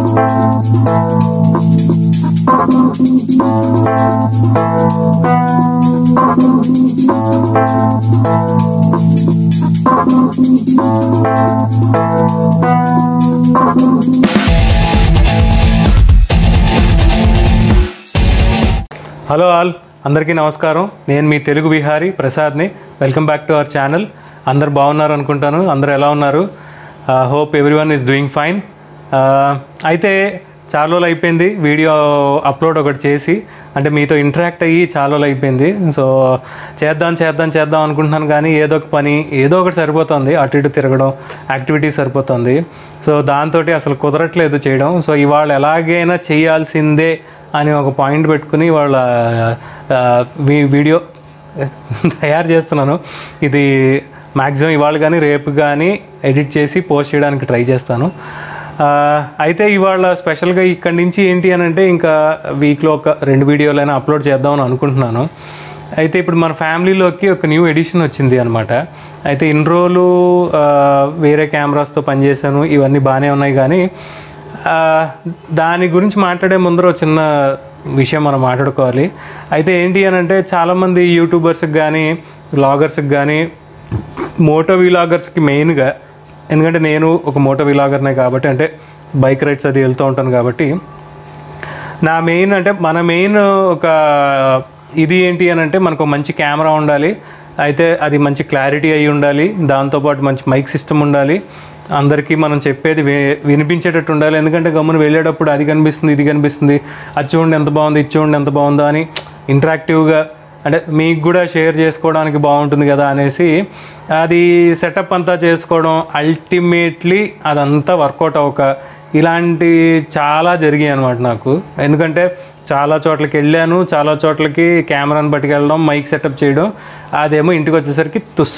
hello all అందరికీ నమస్కారం నేను మీ తెలుగు విహారీ ప్రసాద్ని welcome back to our channel అందరు బాగున్నారు అనుకుంటాను అందరు ఎలా ఉన్నారు hope everyone is doing fine అయితే చాలా రోజులు అయిపోయింది వీడియో అప్లోడ్ ఒకటి చేసి అంటే మీతో ఇంటరాక్ట్ అయ్యి చాలా రోజులు అయిపోయింది సో చేద్దాం చేద్దాం చేద్దాం అనుకుంటున్నాను కానీ ఏదో ఒక పని ఏదో ఒకటి సరిపోతుంది అటు ఇటు తిరగడం యాక్టివిటీ సరిపోతుంది సో దాంతో అసలు కుదరట్లేదు చేయడం సో ఇవాళ ఎలాగైనా చేయాల్సిందే అని ఒక పాయింట్ పెట్టుకుని వాళ్ళ ఆ, వీ- వీడియో తయారు చేస్తున్నాను ఇది మ్యాక్సిమం ఇవాళ కానీ రేపు కానీ ఎడిట్ చేసి పోస్ట్ చేయడానికి ట్రై చేస్తాను ఆ, అయితే ఇవాళ స్పెషల్గా ఇక్కడి నుంచి ఏంటి అని అంటే ఇంకా వీక్లో ఒక రెండు వీడియోలైనా అప్లోడ్ చేద్దామని అనుకుంటున్నాను అయితే ఇప్పుడు మన ఫ్యామిలీలోకి ఒక న్యూ ఎడిషన్ వచ్చింది అనమాట అయితే ఇన్ని రోజులు ఆ, వేరే కెమెరాస్తో పనిచేశాను ఇవన్నీ బాగానే ఉన్నాయి కానీ ఆ, దాని గురించి మాట్లాడే ముందర ఒక చిన్న విషయం మనం మాట్లాడుకోవాలి అయితే ఏంటి అని అంటే చాలామంది యూట్యూబర్స్కి కానీ వ్లాగర్స్కి కానీ మోటో వీలాగర్స్కి మెయిన్గా ఎందుకంటే నేను ఒక మోటో వీలాగర్నే కాబట్టి అంటే బైక్ రైడ్స్ అది వెళ్తూ ఉంటాను కాబట్టి నా మెయిన్ అంటే మన మెయిన్ ఒక ఇది ఏంటి అని అంటే మనకు ఒక మంచి కెమెరా ఉండాలి అయితే అది మంచి క్లారిటీ అయి ఉండాలి దాంతోపాటు మంచి మైక్ సిస్టమ్ ఉండాలి అందరికీ మనం చెప్పేది వి- వినిపించేటట్టు ఉండాలి ఎందుకంటే గమ్మున వెళ్ళేటప్పుడు అది కనిపిస్తుంది ఇది కనిపిస్తుంది అది చూడండి ఎంత బాగుంది ఇది చూడండి ఎంత బాగుందో అని ఇంటరాక్టివ్గా అంటే మీకు కూడా షేర్ చేసుకోవడానికి బాగుంటుంది కదా అనేసి అది సెటప్ అంతా చేసుకోవడం అల్టిమేట్లీ అదంతా వర్కౌట్ అవ్వక ఇలాంటి చాలా జరిగాయి అనమాట నాకు ఎందుకంటే చాలా చోట్లకి వెళ్ళాను చాలా చోట్లకి కెమెరాని పట్టుకెళ్ళడం మైక్ సెటప్ చేయడం అదేమో ఇంటికి వచ్చేసరికి తుస్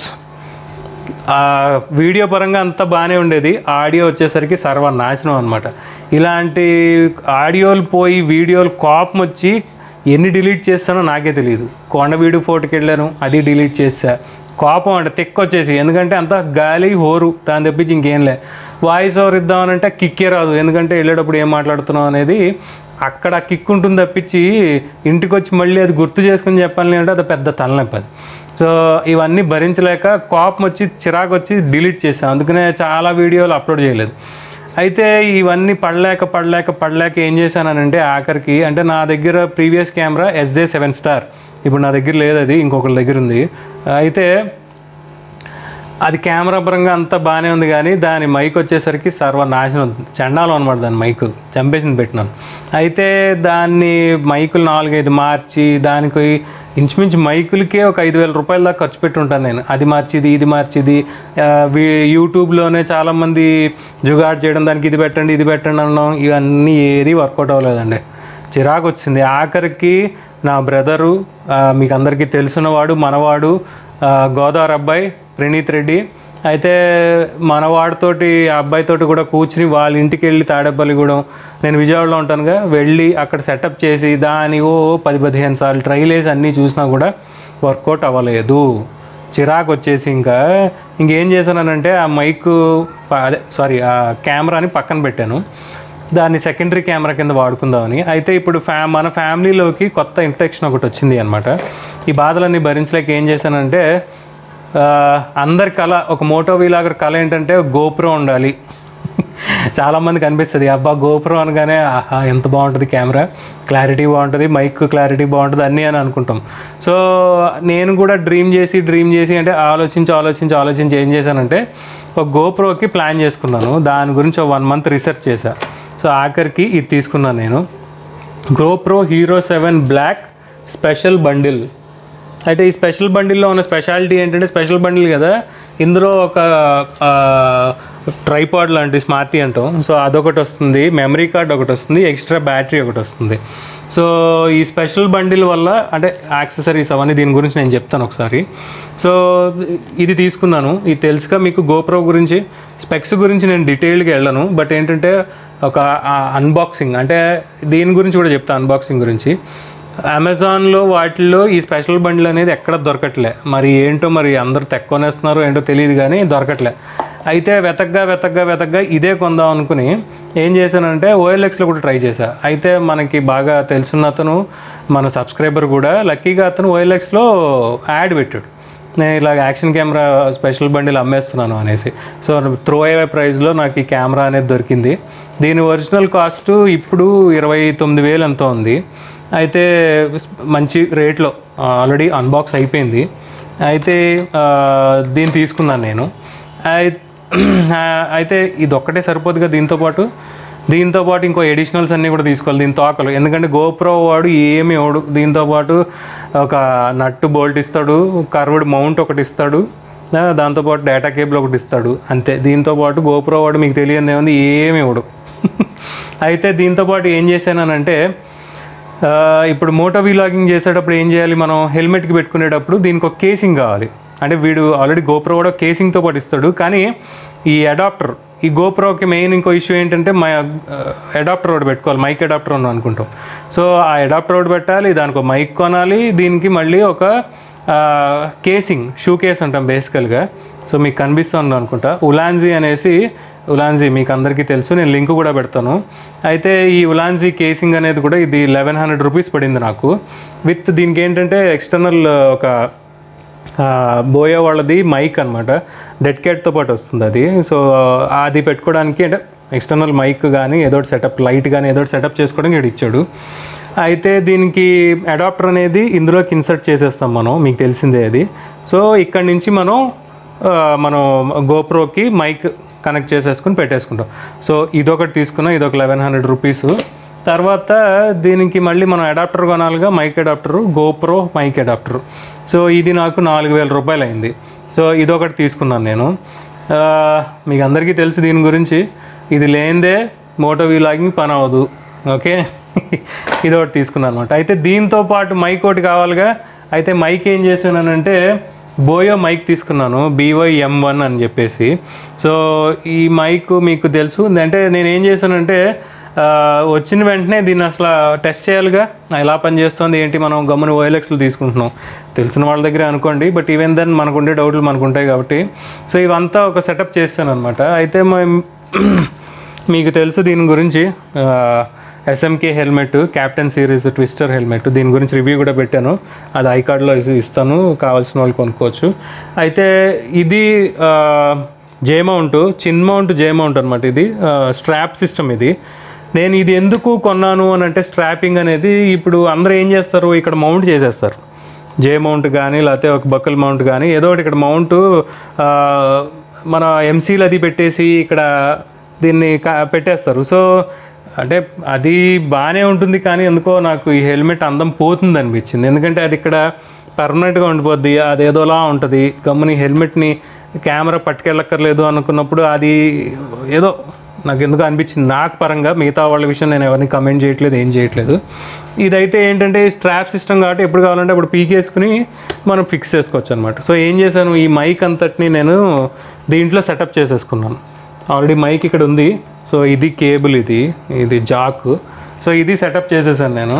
ఆ వీడియో పరంగా అంతా బాగానే ఉండేది ఆడియో వచ్చేసరికి సర్వనాశనం అనమాట ఇలాంటి ఆడియోలు పోయి వీడియోలు కోపం వచ్చి ఎన్ని డిలీట్ చేస్తానో నాకే తెలియదు కొండ వీడియో ఫోటోకి వెళ్ళాను అది డిలీట్ చేసా కోపం అంటే తెక్క వచ్చేసి ఎందుకంటే అంత గాలి హోరు దాని తెప్పించి ఇంకేం లే వాయిస్ ఓవర్ ఇద్దామనంటే కిక్కే రాదు ఎందుకంటే వెళ్ళేటప్పుడు ఏం మాట్లాడుతున్నాం అనేది అక్కడ కిక్ ఉంటుంది తప్పించి ఇంటికి వచ్చి మళ్ళీ అది గుర్తు చేసుకుని చెప్పాలి అంటే అది పెద్ద తలనొప్పి అది సో ఇవన్నీ భరించలేక కోపం వచ్చి చిరాకు వచ్చి డిలీట్ చేసాం అందుకనే చాలా వీడియోలు అప్లోడ్ చేయలేదు అయితే ఇవన్నీ పడలేక పడలేక పడలేక ఏం చేశానంటే ఆఖరికి అంటే నా దగ్గర previous camera SJ seven star ఇప్పుడు నా దగ్గర లేదు అది ఇంకొకరి దగ్గర ఉంది అయితే అది కెమెరా పరంగా అంతా బాగానే ఉంది కానీ దాని మైక్ వచ్చేసరికి సర్వనాశనం చండాలం అనమాట దాని మైక్ చంపేసింది పెట్టినాను అయితే దాన్ని మైకులు నాలుగైదు మార్చి దానికి ఇంచుమించు మైకులకే ఒక ఐదు వేల రూపాయల దాకా ఖర్చు పెట్టి ఉంటాను నేను అది మార్చిది ఇది మార్చిది ఆ, వీ- యూట్యూబ్లోనే చాలామంది జుగాడ్ చేయడం దానికి ఇది పెట్టండి ఇది పెట్టండి అనడం ఇవన్నీ ఏది వర్కౌట్ అవ్వలేదండి చిరాకు వచ్చింది ఆఖరికి నా బ్రదరు ఆ, మీకు అందరికీ తెలిసినవాడు మనవాడు ఆ, గోదావరి అబ్బాయి ప్రణీత్ రెడ్డి అయితే మనవాడితోటి ఆ అబ్బాయితోటి కూడా కూర్చుని వాళ్ళ ఇంటికి వెళ్ళి తాడేపల్లిగూడెం నేను విజయవాడలో ఉంటానుగా వెళ్ళి అక్కడ సెటప్ చేసి దాని ఓ పది పదిహేను సార్లు ట్రైల్ వేసి అన్నీ చూసినా కూడా వర్కౌట్ అవ్వలేదు చిరాకు వచ్చేసి ఇంకా ఇంకేం చేశానంటే ఆ మైక్ ప- అదే సారీ ఆ కెమెరాని పక్కన పెట్టాను దాన్ని సెకండరీ కెమెరా కింద వాడుకుందామని అయితే ఇప్పుడు ఫ్యా మన ఫ్యామిలీలోకి కొత్త ఇన్ఫెక్షన్ ఒకటి వచ్చింది అనమాట ఈ బాధలన్నీ భరించలేక ఏం చేశానంటే ఆ, అందరి కళ ఒక మోటో వీలాగర్ కళ ఏంటంటే గోప్రో ఉండాలి చాలామందికి అనిపిస్తుంది అబ్బా గోప్రో అనగానే ఆహా ఎంత బాగుంటుంది కెమెరా క్లారిటీ బాగుంటుంది మైక్ క్లారిటీ బాగుంటుంది అన్నీ అని అనుకుంటాం సో నేను కూడా డ్రీమ్ చేసి డ్రీమ్ చేసి అంటే ఆలోచించి ఆలోచించి ఆలోచించి ఏం చేశానంటే ఒక గోప్రోకి ప్లాన్ చేసుకున్నాను దాని గురించి ఒక వన్ మంత్ రీసెర్చ్ చేశా సో ఆఖరికి ఇది తీసుకున్నాను నేను GoPro hero seven black special bundle అయితే ఈ స్పెషల్ బండిల్లో ఉన్న స్పెషాలిటీ ఏంటంటే స్పెషల్ బండిల్ కదా ఇందులో ఒక ట్రైపాడ్ లాంటి స్మార్టీ అంటాం సో అదొకటి వస్తుంది మెమరీ కార్డ్ ఒకటి వస్తుంది ఎక్స్ట్రా బ్యాటరీ ఒకటి వస్తుంది సో ఈ స్పెషల్ బండిల్ వల్ల అంటే యాక్సెసరీస్ అవన్నీ దీని గురించి నేను చెప్తాను ఒకసారి సో ఇది తీసుకున్నాను ఇది తెలుసుగా మీకు గోప్రో గురించి స్పెక్స్ గురించి నేను డీటెయిల్డ్గా వెళ్ళను బట్ ఏంటంటే ఒక అన్బాక్సింగ్ అంటే దీని గురించి కూడా చెప్తాను అన్బాక్సింగ్ గురించి అమెజాన్లో వాటిల్లో ఈ స్పెషల్ బండ్లు అనేది ఎక్కడ దొరకట్లే మరి ఏంటో మరి అందరు తెక్కొనేస్తున్నారు ఏంటో తెలియదు కానీ దొరకట్లే అయితే వెతగ్గా వెతగ్గా వెతగ్గా ఇదే కొందాం అనుకుని ఏం చేశానంటే ఓఎల్ఎక్స్లో కూడా ట్రై చేశా అయితే మనకి బాగా తెలుసున్న అతను మన సబ్స్క్రైబర్ కూడా లక్కీగా అతను ఓఎల్ఎక్స్లో యాడ్ పెట్టాడు నేను ఇలా యాక్షన్ కెమెరా స్పెషల్ బండిలు అమ్మేస్తున్నాను అనేసి సో త్రో అవే ప్రైస్లో నాకు ఈ కెమెరా అనేది దొరికింది దీని ఒరిజినల్ కాస్ట్ ఇప్పుడు ఇరవై తొమ్మిది వేలు ఎంతో ఉంది అయితే మంచి రేట్లో ఆల్రెడీ అన్బాక్స్ అయిపోయింది అయితే ఆ, దీన్ని తీసుకున్నాను నేను అయి- అయితే ఇది ఒక్కటే సరిపోదుగా దీంతో పాటు దీంతో పాటు ఇంకో ఎడిషనల్స్ అన్నీ కూడా తీసుకోవాలి దీని తోకలు ఎందుకంటే గోప్రో వాడు ఏమి ఇవ్వడు దీంతో పాటు ఒక నట్టు బోల్ట్ ఇస్తాడు కర్వ్డ్ మౌంట్ ఒకటి ఇస్తాడు ఆ, దాంతోపాటు డేటా కేబుల్ ఒకటి ఇస్తాడు అంతే దీంతో పాటు గోప్రో వాడు మీకు తెలియదు ఏముంది ఏమి ఇవ్వడు అయితే దీంతో పాటు ఏం చేశానంటే ఆ, ఇప్పుడు మోటో వీలాగింగ్ చేసేటప్పుడు ఏం చేయాలి మనం హెల్మెట్కి పెట్టుకునేటప్పుడు దీనికి ఒక కేసింగ్ కావాలి అంటే వీడు ఆల్రెడీ గోప్రో కూడా కేసింగ్తో పాటు ఇస్తాడు కానీ ఈ అడాప్టర్ ఈ గోప్రోకి మెయిన్ ఇంకో ఇష్యూ ఏంటంటే మై అడాప్టర్ ఒకటి పెట్టుకోవాలి మైక్ అడాప్టర్ అని అనుకుంటాం సో ఆ అడాప్టర్ ఒకటి పెట్టాలి దానికి ఒక మైక్ కొనాలి దీనికి మళ్ళీ ఒక కేసింగ్ షూ కేస్ అంటాం బేసికల్గా సో మీకు కనిపిస్తుంది అనుకుంటా ఉలాన్జీ అనేసి ఉలాన్జీ మీకు అందరికీ తెలుసు నేను లింక్ కూడా పెడతాను అయితే ఈ ఉలాన్జీ కేసింగ్ అనేది కూడా ఇది లెవెన్ హండ్రెడ్ రూపీస్ పడింది నాకు విత్ దీనికి ఏంటంటే ఎక్స్టర్నల్ ఒక ఆ, బోయో వాళ్ళది మైక్ అనమాట డెడ్ క్యాట్తో పాటు వస్తుంది అది సో అది పెట్టుకోవడానికి అంటే ఎక్స్టర్నల్ మైక్ కానీ ఏదో సెటప్ లైట్ కానీ ఏదో సెటప్ చేసుకోవడానికి ఇక్కడ ఇచ్చాడు అయితే దీనికి అడాప్టర్ అనేది ఇందులోకి ఇన్సర్ట్ చేసేస్తాం మనం మీకు తెలిసిందే అది సో ఇక్కడ నుంచి మనం ఆ, మనం గోప్రోకి మైక్ కనెక్ట్ చేసేసుకుని పెట్టేసుకుంటాం సో ఇదొకటి తీసుకున్నాం ఇదొక లెవెన్ హండ్రెడ్ రూపీస్ తర్వాత దీనికి మళ్ళీ మనం అడాప్టర్ కొనాలిగా mic adapter GoPro mic adapter so ఇది నాకు నాలుగు వేల రూపాయలు అయింది సో ఇదొకటి తీసుకున్నాను నేను ఆ, మీకు అందరికీ తెలుసు దీని గురించి ఇది లేనిదే మోటో వీలాగింగ్ పని అవ్వదు ఓకే ఇది ఒకటి తీసుకున్నాను అనమాట అయితే దీంతో పాటు మైక్ ఒకటి కావాలిగా అయితే మైక్ ఏం చేశానంటే బోయో మైక్ తీసుకున్నాను బీవై ఎం వన్ అని చెప్పేసి సో ఈ మైక్ మీకు తెలుసు అంటే నేను ఏం చేశానంటే ఆ, వచ్చిన వెంటనే దీన్ని అసలు టెస్ట్ చేయాలిగా ఎలా పనిచేస్తుంది ఏంటి మనం గమ్మున ఓఎల్ఎక్స్లు తీసుకుంటున్నాం తెలిసిన వాళ్ళ దగ్గర అనుకోండి బట్ ఈవెన్ దెన్ మనకు ఉండే డౌట్లు మనకు ఉంటాయి కాబట్టి సో ఇవంతా ఒక సెటప్ చేస్తాను అనమాట అయితే మేము మీకు తెలుసు దీని గురించి SMK helmet captain series twister helmet దీని గురించి రివ్యూ కూడా పెట్టాను అది ఐ కార్డ్లో ఇస్తాను కావాల్సిన వాళ్ళు కొనుక్కోవచ్చు అయితే ఇది J mount chin mount J mount అనమాట ఇది స్ట్రాప్ సిస్టమ్ ఇది నేను ఇది ఎందుకు కొన్నాను అని అంటే స్ట్రాపింగ్ అనేది ఇప్పుడు అందరూ ఏం చేస్తారు ఇక్కడ మౌంట్ చేసేస్తారు జే మౌంట్ కానీ లేకపోతే ఒక బక్కల్ మౌంట్ కానీ ఏదో ఒకటి ఇక్కడ మౌంట్ మన ఎంసీలు అది పెట్టేసి ఇక్కడ దీన్ని క- పెట్టేస్తారు సో అంటే అది బాగానే ఉంటుంది కానీ ఎందుకో నాకు ఈ హెల్మెట్ అందం పోతుంది అనిపించింది ఎందుకంటే అది ఇక్కడ పర్మనెంట్గా ఉండిపోద్ది అది ఏదోలా ఉంటుంది గమ్ముని హెల్మెట్ని కెమెరా పట్టుకెళ్ళక్కర్లేదు అనుకున్నప్పుడు అది ఏదో నాకు ఎందుకు అనిపించింది నాకు పరంగా మిగతా వాళ్ళ విషయం నేను ఎవరిని కమెంట్ చేయట్లేదు ఏం చేయట్లేదు ఇదైతే ఏంటంటే స్ట్రాప్ సిస్టమ్ కాబట్టి ఎప్పుడు కావాలంటే అప్పుడు పీకేసుకుని మనం ఫిక్స్ చేసుకోవచ్చు అనమాట సో ఏం చేశాను ఈ మైక్ అంతటిని నేను దీంట్లో సెటప్ చేసేసుకున్నాను ఆల్రెడీ మైక్ ఇక్కడ ఉంది సో ఇది కేబుల్ ఇది ఇది జాక్ సో ఇది సెటప్ చేసేసాను నేను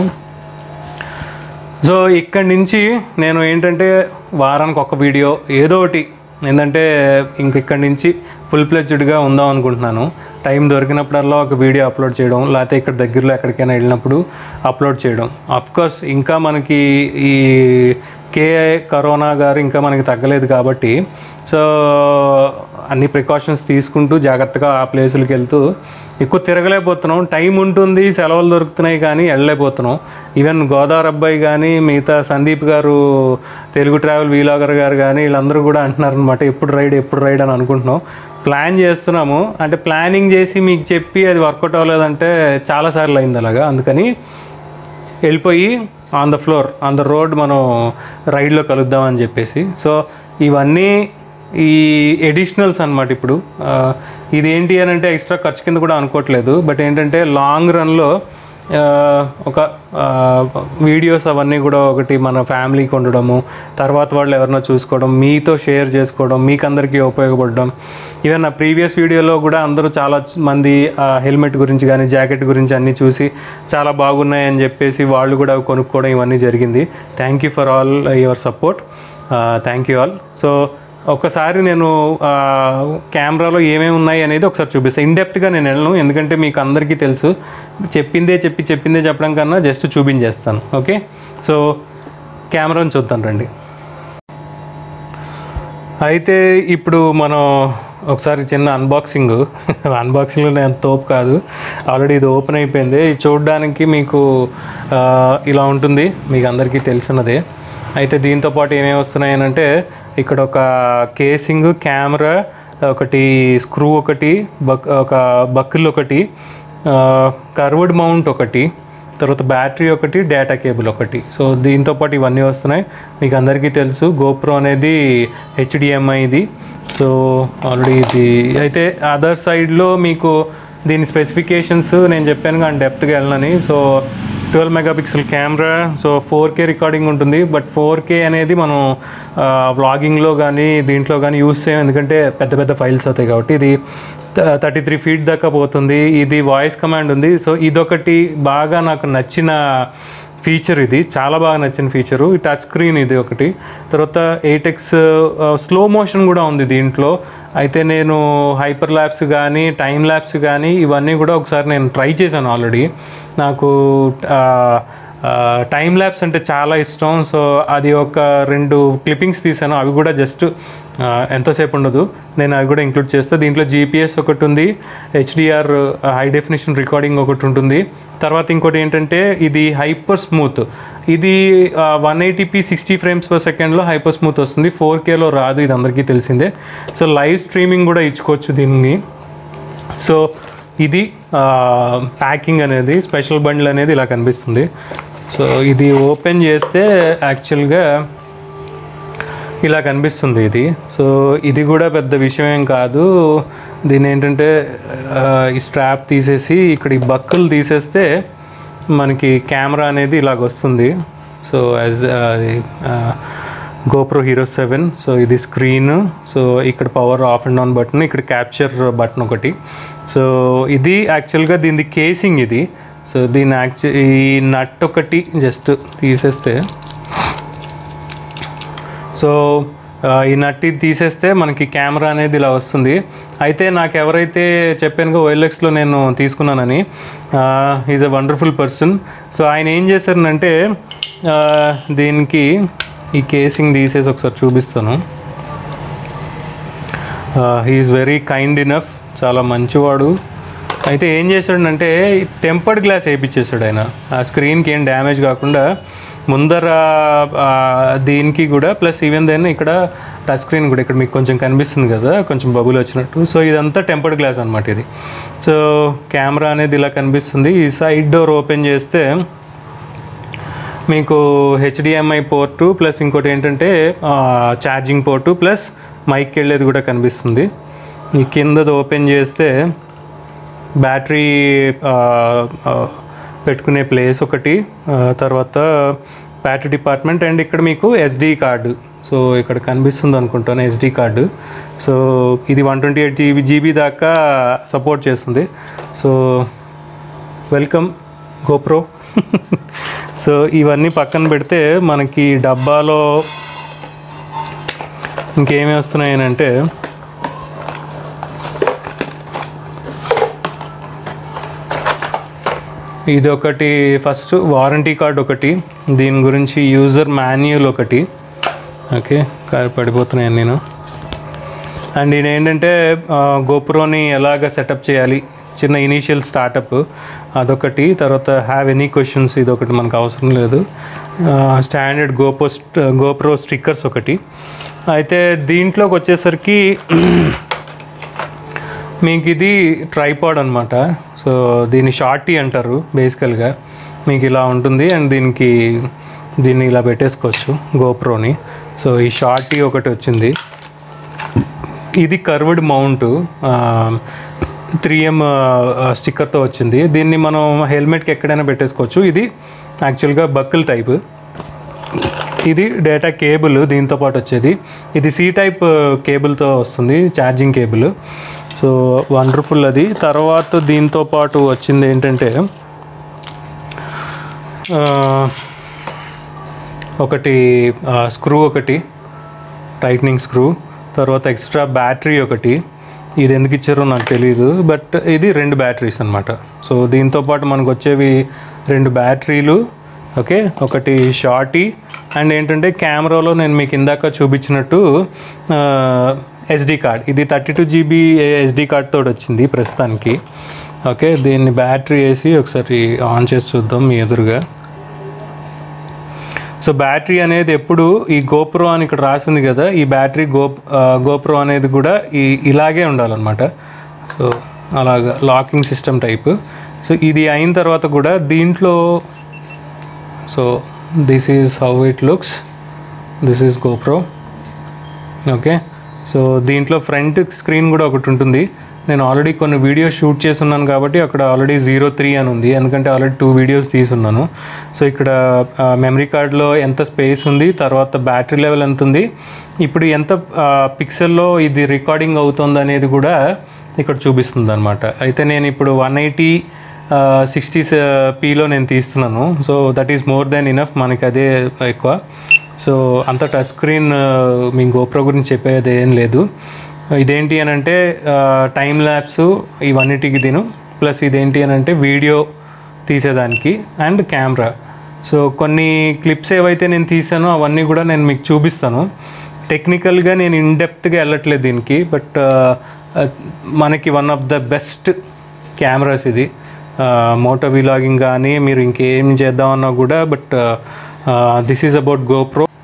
సో ఇక్కడి నుంచి నేను ఏంటంటే వారానికి ఒక వీడియో ఏదో ఒకటి ఏంటంటే ఇంక ఇక్కడి నుంచి ఫుల్ ప్లెజ్డ్గా ఉందాం అనుకుంటున్నాను టైం దొరికినప్పుడల్లా ఒక వీడియో అప్లోడ్ చేయడం లేకపోతే ఇక్కడ దగ్గరలో ఎక్కడికైనా వెళ్ళినప్పుడు అప్లోడ్ చేయడం కోర్స్ ఇంకా మనకి ఈ కే కరోనా గారు ఇంకా మనకి తగ్గలేదు కాబట్టి సో అన్ని ప్రికాషన్స్ తీసుకుంటూ జాగ్రత్తగా ఆ ప్లేసులకి వెళ్తూ ఎక్కువ తిరగలేకపోతున్నాం టైం ఉంటుంది సెలవులు దొరుకుతున్నాయి కానీ వెళ్ళలేకపోతున్నాం ఈవెన్ గోదావరి అబ్బాయి కానీ మిగతా సందీప్ గారు తెలుగు ట్రావెల్ వీలాగర్ గారు కానీ వీళ్ళందరూ కూడా అంటున్నారు అనమాట ఎప్పుడు రైడ్ ఎప్పుడు రైడ్ అని అనుకుంటున్నాం ప్లాన్ చేస్తున్నాము అంటే ప్లానింగ్ చేసి మీకు చెప్పి అది వర్కౌట్ అవ్వలేదంటే చాలాసార్లు అయింది అలాగా అందుకని వెళ్ళిపోయి on the floor on the road మనం రైడ్లో కలుద్దామని చెప్పేసి సో ఇవన్నీ ఈ ఎడిషనల్స్ అనమాట ఇప్పుడు ఆ, ఇది ఏంటి అని అంటే ఎక్స్ట్రా ఖర్చు కింద కూడా అనుకోవట్లేదు బట్ ఏంటంటే లాంగ్ రన్లో ఒక వీడియోస్ అవన్నీ కూడా ఒకటి మన ఫ్యామిలీకి ఉండడము తర్వాత వాళ్ళు ఎవరినో చూసుకోవడం మీతో షేర్ చేసుకోవడం మీకు అందరికీ ఉపయోగపడడం ఈవెన్ నా ప్రీవియస్ వీడియోలో కూడా అందరూ చాలా మంది హెల్మెట్ గురించి కానీ జాకెట్ గురించి అన్నీ చూసి చాలా బాగున్నాయని చెప్పేసి వాళ్ళు కూడా అవి కొనుక్కోవడం ఇవన్నీ జరిగింది thank you for all your support thank you all so ఒకసారి నేను ఆ, కెమెరాలో ఏమేమి ఉన్నాయి అనేది ఒకసారి చూపిస్తాను ఇన్డెప్త్గా నేను వెళ్ళను ఎందుకంటే మీకు అందరికీ తెలుసు చెప్పిందే చెప్పి చెప్పిందే చెప్పడం కన్నా జస్ట్ చూపించేస్తాను ఓకే సో కెమెరాని చూద్దాం రండి అయితే ఇప్పుడు మనం ఒకసారి చిన్న అన్బాక్సింగ్ అన్బాక్సింగ్లో నేను తోపు కాదు ఆల్రెడీ ఇది ఓపెన్ అయిపోయింది ఇది చూడడానికి మీకు ఆ, ఇలా ఉంటుంది మీకు అందరికీ తెలిసినదే అయితే దీంతో పాటు ఏమేమి వస్తున్నాయి అంటే ఇక్కడ ఒక కేసింగ్ కెమెరా ఒకటి స్క్రూ ఒకటి బక్ ఒక బక్కుల్ ఒకటి కర్వ్డ్ మౌంట్ ఒకటి తర్వాత బ్యాటరీ ఒకటి డేటా కేబుల్ ఒకటి సో దీంతో పాటు ఇవన్నీ వస్తున్నాయి మీకు అందరికీ తెలుసు గోప్రో అనేది హెచ్డిఎంఐ ఇది సో ఆల్రెడీ ఇది అయితే అదర్ సైడ్లో మీకు దీని స్పెసిఫికేషన్స్ నేను చెప్పాను కానీ డెప్త్గా వెళ్ళనని so twelve megapixel camera so four K recording ఉంటుంది బట్ ఫోర్ కే అనేది మనం వ్లాగింగ్లో కానీ దీంట్లో కానీ యూస్ చేయం ఎందుకంటే పెద్ద పెద్ద ఫైల్స్ అవుతాయి కాబట్టి ఇది థర్టీ త్రీ ఫీట్ దాకా పోతుంది ఇది వాయిస్ కమాండ్ ఉంది సో ఇదొకటి బాగా నాకు నచ్చిన ఫీచర్ ఇది చాలా బాగా నచ్చిన ఫీచరు ఈ టచ్ స్క్రీన్ ఇది ఒకటి తర్వాత ఎయిట్ ఎక్స్ స్లో మోషన్ కూడా ఉంది దీంట్లో అయితే నేను హైపర్ ల్యాబ్స్ కానీ టైం ల్యాబ్స్ కానీ ఇవన్నీ కూడా ఒకసారి నేను ట్రై చేశాను ఆల్రెడీ నాకు టైం ల్యాబ్స్ అంటే చాలా ఇష్టం సో అది ఒక రెండు క్లిప్పింగ్స్ తీసాను అవి కూడా జస్ట్ ఎంతోసేపు ఉండదు నేను అవి కూడా ఇంక్లూడ్ చేస్తాను దీంట్లో జీపీఎస్ ఒకటి ఉంది హెచ్డిఆర్ హై డెఫినేషన్ రికార్డింగ్ ఒకటి ఉంటుంది తర్వాత ఇంకోటి ఏంటంటే ఇది హైపర్ స్మూత్ ఇది one eighty p sixty frames per సెకండ్లో హైపర్ స్మూత్ వస్తుంది ఫోర్ కేలో రాదు ఇది అందరికీ తెలిసిందే సో లైవ్ స్ట్రీమింగ్ కూడా ఇచ్చుకోవచ్చు దీన్ని సో ఇది ప్యాకింగ్ అనేది స్పెషల్ బండిల్ అనేది ఇలా కనిపిస్తుంది సో ఇది ఓపెన్ చేస్తే యాక్చువల్గా ఇలా కనిపిస్తుంది ఇది సో ఇది కూడా పెద్ద విషయం ఏం కాదు దీని ఏంటంటే ఆ, ఈ స్ట్రాప్ తీసేసి ఇక్కడ ఈ బక్కులు తీసేస్తే మనకి కెమెరా అనేది ఇలాగ వస్తుంది so as GoPro hero seven so ఇది స్క్రీన్ సో ఇక్కడ power off and on button ఇక్కడ క్యాప్చర్ బటన్ ఒకటి సో ఇది యాక్చువల్గా దీని కేసింగ్ ఇది సో దీని యాక్చు ఈ నట్ ఒకటి జస్ట్ తీసేస్తే సో ఆ, ఈ నట్టి తీసేస్తే మనకి కెమెరా అనేది ఇలా వస్తుంది అయితే నాకు ఎవరైతే చెప్పానుగా ఓఎల్ఎక్స్లో నేను తీసుకున్నానని is a wonderful person so ఆయన ఏం చేశారనంటే ఆ, దీనికి ఈ కేసింగ్ తీసేసి ఒకసారి చూపిస్తాను హీఈస్ వెరీ కైండ్ ఇనఫ్ చాలా మంచివాడు అయితే ఏం చేశాడంటే టెంపర్డ్ గ్లాస్ వేయించేసాడు ఆయన ఆ స్క్రీన్కి ఏం డ్యామేజ్ కాకుండా ముందర ఆ, దీనికి కూడా ప్లస్ ఈవెన్ దెన్ ఇక్కడ టచ్ స్క్రీన్ కూడా ఇక్కడ మీకు కొంచెం కనిపిస్తుంది కదా కొంచెం బబుల్ వచ్చినట్టు సో ఇదంతా టెంపర్డ్ గ్లాస్ అనమాట ఇది సో కెమెరా అనేది ఇలా కనిపిస్తుంది ఈ సైడ్ డోర్ ఓపెన్ చేస్తే మీకు హెచ్డిఎంఐ పోర్టు ప్లస్ ఇంకోటి ఏంటంటే ఛార్జింగ్ పోర్టు ప్లస్ మైక్ వెళ్ళేది కూడా కనిపిస్తుంది ఈ కిందది ఓపెన్ చేస్తే బ్యాటరీ ఆ, ఆ, పెట్టుకునే ప్లేస్ ఒకటి ఆ, తర్వాత బ్యాటరీ డిపార్ట్మెంట్ అండ్ ఇక్కడ మీకు ఎస్డి కార్డు సో ఇక్కడ కనిపిస్తుంది అనుకుంటాను ఎస్డి కార్డు సో ఇది one twenty eight GB GB దాకా సపోర్ట్ చేస్తుంది సో వెల్కమ్ గోప్రో సో ఇవన్నీ పక్కన పెడితే మనకి డబ్బాలో ఇంకేమి వస్తున్నాయి అంటే ఇది ఒకటి ఫస్ట్ వారంటీ కార్డ్ ఒకటి దీని గురించి యూజర్ మాన్యువల్ ఒకటి ఓకే కా- పడిపోతున్నాను నేను అండ్ ఇది ఏంటంటే ఆ, గోప్రోని ఎలాగ సెటప్ చేయాలి చిన్న ఇనీషియల్ స్టార్టప్ అదొకటి తర్వాత హ్యావ్ ఎనీ క్వశ్చన్స్ ఇది ఒకటి మనకు అవసరం లేదు స్టాండర్డ్ గోపో గోప్రో స్టిక్కర్స్ ఒకటి అయితే దీంట్లోకి వచ్చేసరికి మీకు ఇది ట్రైపాడ్ అనమాట సో దీన్ని షార్టీ అంటారు బేసికల్గా మీకు ఇలా ఉంటుంది అండ్ దీనికి దీన్ని ఇలా పెట్టేసుకోవచ్చు గోప్రోని సో ఈ షార్టీ ఒకటి వచ్చింది ఇది కర్వ్డ్ మౌంట్ త్రీ ఎం స్టిక్కర్తో వచ్చింది దీన్ని మనం హెల్మెట్కి ఎక్కడైనా పెట్టేసుకోవచ్చు ఇది యాక్చువల్గా బక్కుల్ టైప్ ఇది డేటా కేబుల్ దీంతో పాటు వచ్చేది ఇది సి టైప్ కేబుల్తో వస్తుంది ఛార్జింగ్ కేబుల్ సో వండర్ఫుల్ అది తర్వాత దీంతో పాటు వచ్చింది ఏంటంటే ఆ, ఒకటి స్క్రూ ఒకటి టైట్నింగ్ స్క్రూ తర్వాత ఎక్స్ట్రా బ్యాటరీ ఒకటి ఇది ఎందుకు ఇచ్చారో నాకు తెలియదు బట్ ఇది రెండు బ్యాటరీస్ అనమాట సో దీంతో పాటు మనకు వచ్చేవి రెండు బ్యాటరీలు ఓకే ఒకటి షార్టీ అండ్ ఏంటంటే కెమెరాలో నేను మీకు ఇందాక చూపించినట్టు ఎస్డి కార్డ్ ఇది thirty two GB SD card తోటి వచ్చింది ప్రస్తుతానికి ఓకే దీన్ని బ్యాటరీ వేసి ఒకసారి ఆన్ చేసి చూద్దాం మీ ఎదురుగా సో బ్యాటరీ అనేది ఎప్పుడు ఈ గోప్రో అని ఇక్కడ రాసింది కదా ఈ బ్యాటరీ గో గోప్రో అనేది కూడా ఈ ఇలాగే ఉండాలన్నమాట సో అలాగా లాకింగ్ సిస్టమ్ టైప్ సో ఇది అయిన తర్వాత కూడా దీంట్లో so this is how it looks this is GoPro okay so దీంట్లో ఫ్రంట్ స్క్రీన్ కూడా ఒకటి ఉంటుంది నేను ఆల్రెడీ కొన్ని వీడియోస్ షూట్ చేస్తున్నాను కాబట్టి అక్కడ ఆల్రెడీ జీరో త్రీ అని ఉంది ఎందుకంటే ఆల్రెడీ టూ వీడియోస్ తీసున్నాను సో ఇక్కడ మెమరీ కార్డ్లో ఎంత స్పేస్ ఉంది తర్వాత బ్యాటరీ లెవెల్ ఎంత ఉంది ఇప్పుడు ఎంత పిక్సెల్లో ఇది రికార్డింగ్ అవుతుంది అనేది కూడా ఇక్కడ చూపిస్తుంది అనమాట అయితే నేను ఇప్పుడు వన్ ఎయిటీ సిక్స్టీ పీలో నేను తీస్తున్నాను so that is more than enough మనకి అదే ఎక్కువ సో అంత టచ్ స్క్రీన్ మీ గోప్రో గురించి చెప్పేది ఏం లేదు ఇదేంటి అని అంటే టైం ల్యాబ్స్ ఇవన్నిటికి దీను ప్లస్ ఇదేంటి అని అంటే వీడియో తీసేదానికి అండ్ కెమెరా సో కొన్ని క్లిప్స్ ఏవైతే నేను తీసానో అవన్నీ కూడా నేను మీకు చూపిస్తాను టెక్నికల్గా నేను ఇన్డెప్త్గా వెళ్ళట్లేదు దీనికి బట్ మనకి one of the best cameras ఇది మోటో విలాగింగ్ కానీ మీరు ఇంకేం చేద్దామన్నా కూడా but this is about GoPro